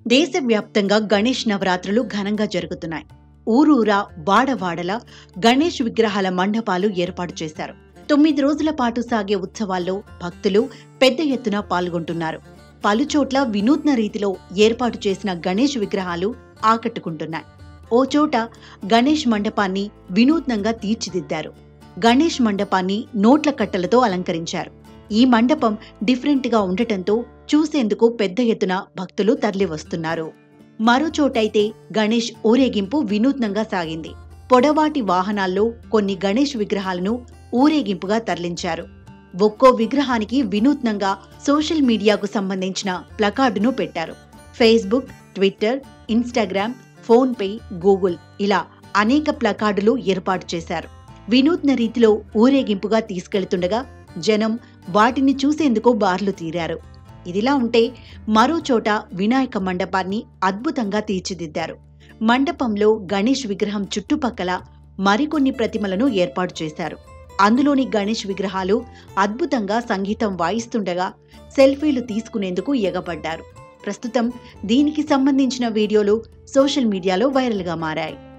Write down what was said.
దేశవ్యాప్తంగా గణేష్ నవరాత్రులు ఘనంగా జరుగుతున్నాయి ఊరూరా వాడవాడలా గణేష్ విగ్రహాల మండపాలు ఏర్పాటు చేశారు తొమ్మిది రోజుల పాటు సాగే ఉత్సవాల్లో భక్తులు పెద్ద ఎత్తున పాల్గొంటున్నారు పలుచోట్ల వినూత్న రీతిలో ఏర్పాటు చేసిన గణేష్ విగ్రహాలు ఆకట్టుకుంటున్నాయి ఓ చోట గణేష్ మండపాన్ని వినూత్నంగా తీర్చిదిద్దారు గణేష్ మండపాన్ని నోట్ల కట్టలతో అలంకరించారు ఈ మండపం డిఫరెంట్ గా ఉండటంతో చూసేందుకు పెద్ద ఎత్తున భక్తులు తరలివస్తున్నారు మరో చోటైతే గణేష్ ఊరేగింపు వినూత్నంగా సాగింది పొడవాటి వాహనాల్లో కొన్ని గణేష్ విగ్రహాలను ఊరేగింపుగా తరలించారు ఒక్కో విగ్రహానికి వినూత్నంగా సోషల్ మీడియాకు సంబంధించిన ప్లకార్డును పెట్టారు Facebook Twitter Instagram PhonePe Google ఇలా అనేక ప్లకార్డులు ఏర్పాటు చేశారు వినూత్న రీతిలో ఊరేగింపుగా తీసుకెళ్తుండగా జనం వాటిని చూసేందుకు బార్లు తీరారు ఇదిలా ఉంటే మరో చోట వినాయక మండపాన్ని అద్భుతంగా తీర్చిదిద్దారు మండపంలో గణేష్ విగ్రహం చుట్టుపక్కల మరికొన్ని ప్రతిమలను ఏర్పాటు చేశారు అందులోని గణేష్ విగ్రహాలు అద్భుతంగా సంగీతం వాయిస్తుండగా సెల్ఫీలు తీసుకునేందుకు ఎగబడ్డారు ప్రస్తుతం దీనికి సంబంధించిన వీడియోలు సోషల్ మీడియాలో వైరల్గా మారాయి